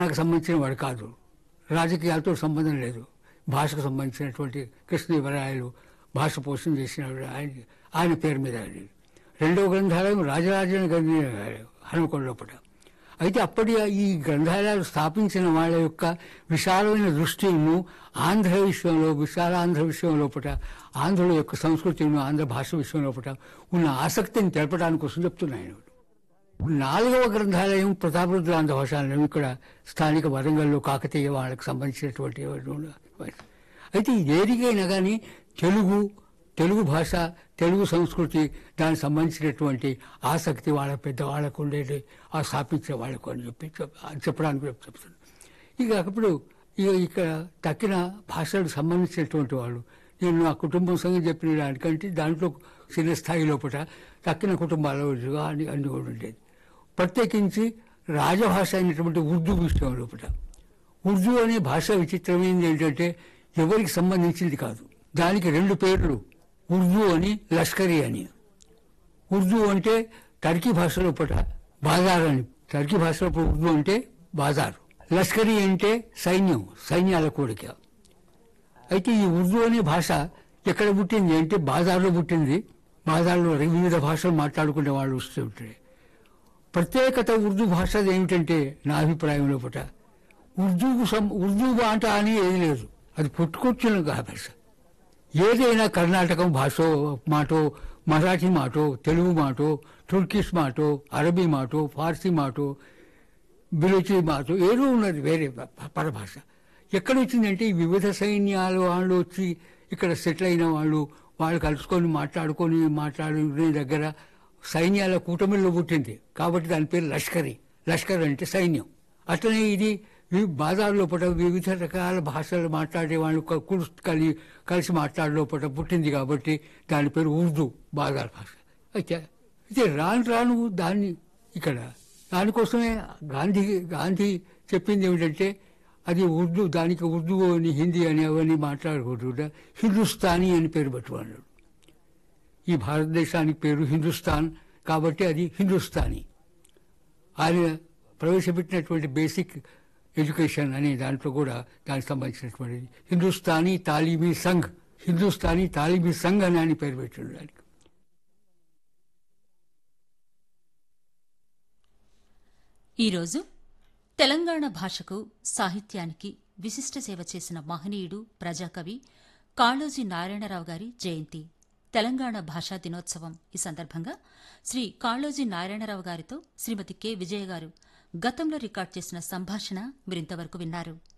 నాకు సంబంధించిన వాడు కాదు రాజకీయాలతో సంబంధం లేదు భాషకు సంబంధించినటువంటి కృష్ణదేవరాయలు భాష పోషణ చేసిన ఆయన ఆయన పేరు మీద అది రెండవ గ్రంథాలయం రాజరాజన గ్రంథాలయం హనుమకొండ లోపల అయితే అప్పటి ఈ గ్రంథాలయాలు స్థాపించిన వాళ్ళ యొక్క విశాలమైన దృష్టిను ఆంధ్ర విషయంలో విశాల ఆంధ్ర విషయం లోపల ఆంధ్రుల యొక్క సంస్కృతిను ఆంధ్ర భాష విషయం లోపల ఉన్న ఆసక్తిని తెలపడానికి కోసం చెప్తున్నాను నాలుగవ గ్రంథాలయం ప్రతాపరుద్ర ఆంధ్ర భాషాలయం ఇక్కడ స్థానిక వరంగల్లో కాకతీయ వాళ్ళకి సంబంధించినటువంటి అయితే ఏదికైనా కానీ తెలుగు తెలుగు భాష తెలుగు సంస్కృతి దానికి సంబంధించినటువంటి ఆసక్తి వాళ్ళ పెద్దవాళ్ళకు ఉండేది ఆ స్థాపించే వాళ్ళకు అని చెప్పి చెప్- చెప్పడానికి చెప్తున్నాను ఇక అప్పుడు ఇక ఇక్కడ తక్కిన భాషలకు సంబంధించినటువంటి వాళ్ళు నేను నా కుటుంబం సంగతి చెప్పిన దానికంటే దాంట్లో చిన్న స్థాయి లోపల తక్కిన కుటుంబాల అన్ని అన్ని కూడా ఉండేది ప్రత్యేకించి రాజభాష అయినటువంటి ఉర్దూ విషయం లోపల ఉర్దూ అనే భాష విచిత్రమైనది ఏంటంటే ఎవరికి సంబంధించింది కాదు దానికి రెండు పేర్లు ఉర్దూ అని లష్కరీ అని ఉర్దూ అంటే టర్కీ భాషలో పూట బాజార్ అని టర్కీ భాషలో పూట ఉర్దూ అంటే బాజార్ లష్కరీ అంటే సైన్యం సైన్యాల కూడిక అయితే ఈ ఉర్దూ అనే భాష ఎక్కడ పుట్టింది అంటే బాజార్లో పుట్టింది బాజార్లో వివిధ భాషలు మాట్లాడుకునే వాళ్ళు వస్తూ ఉంటాయి ప్రత్యేకత ఉర్దూ భాష ఏమిటంటే నా అభిప్రాయంలో పుట ఉర్దూకు సం ఉర్దూ మాట అని ఏది లేదు అది పుట్టుకొచ్చిన భాష ఏదైనా కర్ణాటకం భాషో మాటో మరాఠీ మాటో తెలుగు మాటో టుర్కిష్ మాటో అరబీ మాటో ఫార్సీ మాటో బిలోచి మాటో ఏదో ఉన్నది వేరే ప- పరభాష ఎక్కడ వచ్చిందంటే ఈ వివిధ సైన్యాలు వాళ్ళు వచ్చి ఇక్కడ సెటిల్ అయిన వాళ్ళు వాళ్ళు కలుసుకొని మాట్లాడుకొని మాట్లాడుకునే దగ్గర సైన్యాల కూటమిలో పుట్టింది కాబట్టి దాని పేరు లష్కరీ లష్కర్ అంటే సైన్యం అట్లనే ఇది వి- బాజార్ లోపల వివిధ రకాల భాషలు మాట్లాడే వాళ్ళు క- కుల్- కలి కలిసి మాట్లాడే లోపల పుట్టింది కాబట్టి దాని పేరు ఉర్దూ బాజార్ భాష అయితే అయితే రాను రాను దాన్ని ఇక్కడ దానికోసమే గాంధీ గాంధీ చెప్పింది ఏమిటంటే అది ఉర్దూ దానికి ఉర్దూ అని హిందీ అని అవన్నీ మాట్లాడకూడదు హిందుస్థానీ అని పేరు పెట్టుకున్నాడు ఈ భారతదేశానికి పేరు హిందుస్థాన్ కాబట్టి అది హిందుస్థానీ ఆయన ప్రవేశపెట్టినటువంటి బేసిక్ ఎడ్యుకేషన్ అనే దాంట్లో కూడా దానికి సంబంధించినటువంటిది హిందుస్థానీ తాలీమీ సంఘ్ హిందుస్థానీ తాలీమీ సంఘ్ అని ఆయన పేరు పెట్టాడు దానికి ఈరోజు తెలంగాణ భాషకు సాహిత్యానికి విశిష్ట సేవ చేసిన మహనీయుడు ప్రజాకవి కాళోజీ నారాయణరావు గారి జయంతి తెలంగాణ భాషా దినోత్సవం ఈ సందర్భంగా శ్రీ కాళోజీ నారాయణరావు గారితో శ్రీమతి కె విజయ గారు గతంలో రికార్డ్ చేసిన సంభాషణ మీరింతవరకు విన్నారు